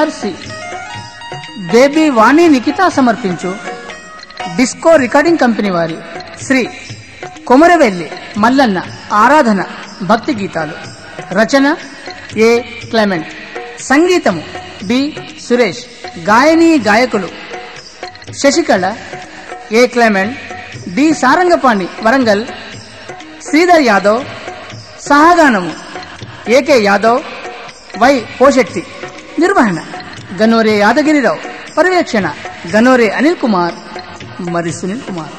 PRC baby వాణి నిఖిత సమర్పించు disco recording company వారి శ్రీ కొమరవెల్లి మల్లన్న ఆరాధన భక్తి గీతాలు రచన ఏ క్లెమెంట్ సంగీతము బి సురేష్ గాయని గాయకులు Sasikala A Clement D Sarangapani Warangal Sridhar Yadav సహగానము ఏకే యాదవ్ వై పోషెట్టి నిర్వహణ గనోరే యాదగిరిరావు పర్యవేక్షణ గనోరే అనిల్ కుమార్ మరి సునీల్ కుమార్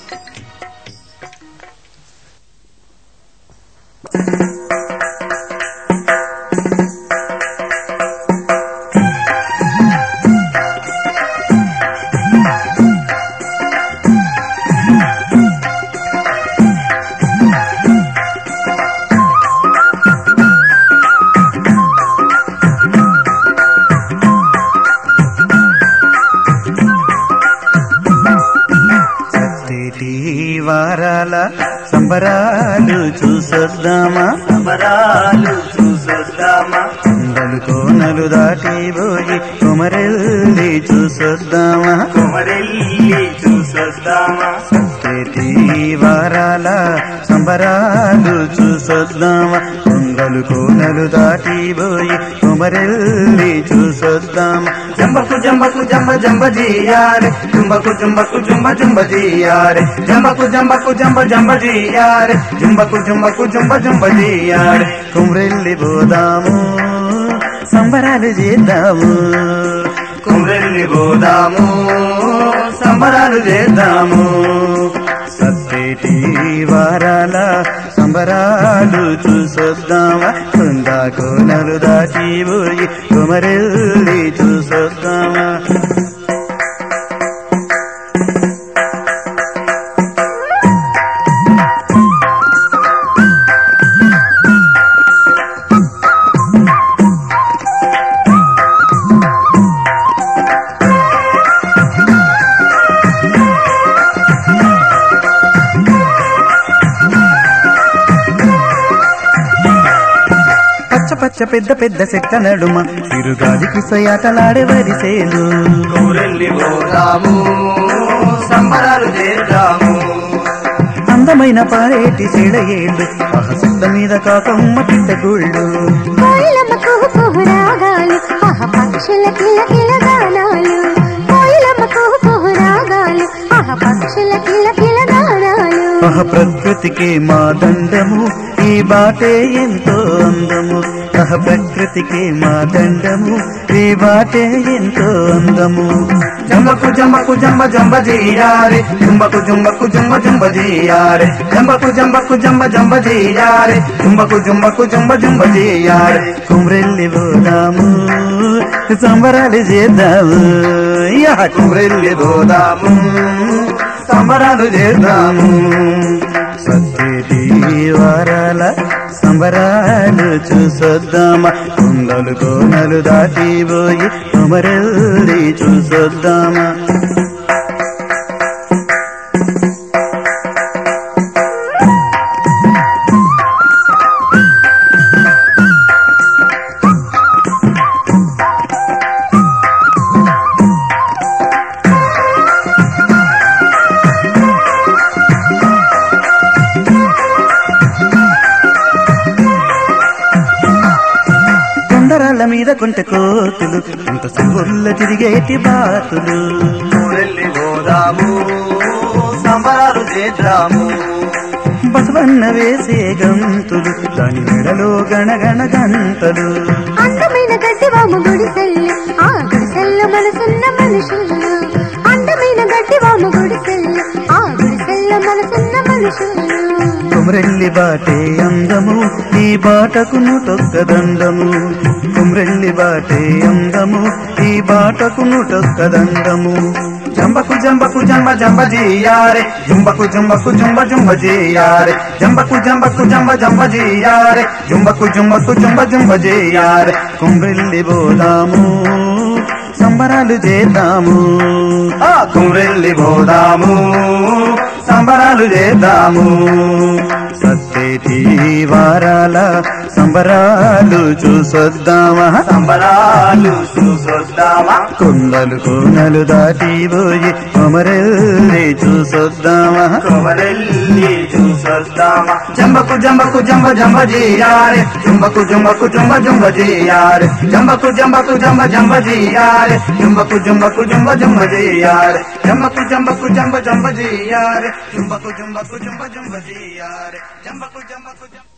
సత్తిటి వారాల సంబరాలు చూసొద్దామా సంబరాలు చూసొద్దామా కొండలు కోనలు దాటిపోయి కుమరెల్లి చూసొద్దామా కుమరెల్లి చూసొద్దామా సత్తిటి వారాల సంబరాలు చూసొద్దామా కొండలు కోనలు దాటిపోయి కుమరెల్లి చూసొద్దామా జంబకు జంబకు జంబ జంబ జీయారే జుంబకు జుంబకు జుంబ జుంబ జీయారే జంబకు జంబకు జంబ జంబ జీయారే జుంబకు జుంబకు జుంబ జుంబ జీయారే కుమరెల్లి పోదాము సంబరాలు చేద్దాము కుమరెల్లి పోదాము సంబరాలు చేద్దాము సత్తేటి వారాల సంబరాలు చూసొద్దామా కుందా కోనలు దాటిపోయి కుమరెల్లి చూసొద్దామా పచ్చ పచ్చ పెద్ద పెద్ద చెట్ల నడుమ చిరుగాలికి సయాటలాడే వరిసేలు కుమరెల్లి పోదాము సంబరాలు చేద్దాము అందమైన పారేటి చెడయేళ్ళు చెట్ల మీద కాకమ్మ పిట్టగుళ్ళు కోయిలమ్మ కుహు కుహు రాగాలు ఆహ పక్షుల కిల కిల గానాలు కోయిలమ్మ కుహు కుహు రాగాలు ఆహ పక్షుల కిల కిల గానాలు మహ ప్రకృతికి మా దండము ఈ బాటే ఎంతో అందము సహ ప్రకృతికి మా దండము ఈ బాటే ఎంతో అందము జంబకు జంబకు జంబ జంబ జీయారే జుంబకు జుంబకు జుంబ జుంబ జీయారే జంబకు జంబకు జంబ జంబ జీయారే జుంబకు జుంబకు జుంబ జుంబ జీయారే కుమ్రెల్లి పోదాము సంబరాలు చేద్దాము యా కుమ్రెల్లి పోదాము సంబరాలు చేద్దాము సత్యటి వారాల సంబరాలు చూసొద్దామా కొండలు కోనలు దాటిపోయి కుమరెల్లి చూసొద్దామా కొండరాళ్ళ మీద కొంటె కోతులు ఇంత సింగుల్ల తిరిగేటి బాతులు కుమ్రెల్లి పోదాము సంబరాలు చేద్దాము బసవన్న వేసే గంతులు దాని మెడలో గణగణ గంటలు అందమైన గడ్డివాము గుడిసెల్లు ఆ గుడిసెల్లో మనసున్న మనుషులు అందమైన గడ్డివాము గుడిసెల్లు ఆ గుడిసెల్లో మనసున్న మనుషులు కుమ్రెల్లి బాటే అందము ఈ బాటకు నుటొక్కదండము కుమ్రెల్లి బాటే అందము ఈ బాటకు నుటొక్కదండము జంబకు జంబకు జంబ జంబ జీయారే జుంబకు జుంబకు జుంబ జుంబ జీయారే జంబకు జంబకు జంబ జంబ జీయారే జుంబకు జుంబకు జుంబ జుంబ జీయారే కుమ్రెల్లి పోదాము సంబరాలు చేద్దాము ఆ కుమ్రెల్లి పోదాము సంబరాలు చేద్దాము సత్తే రాబోయేటి వారాల సంబరాలు చూసొద్దామా సంబరాలు చూసొద్దామా కొండలు కోనలు దాటిపోయి కొమరెల్లి చూసొద్దామా కొమరెల్లి చూసొద్దామా జంబకు జంబకు జంబ జంబ జీయారే జంబకు జంబకు జంబ జంబ జీయారే జంబకు జంబకు జంబ జంబ జీయారే జంబకు జంబకు జంబ జంబ జీయారే జంబకు జంబకు జంబ జంబ జీయారే జంబకు జంబకు జంబ జంబ జీయారే జంబకు జంబకు జంబ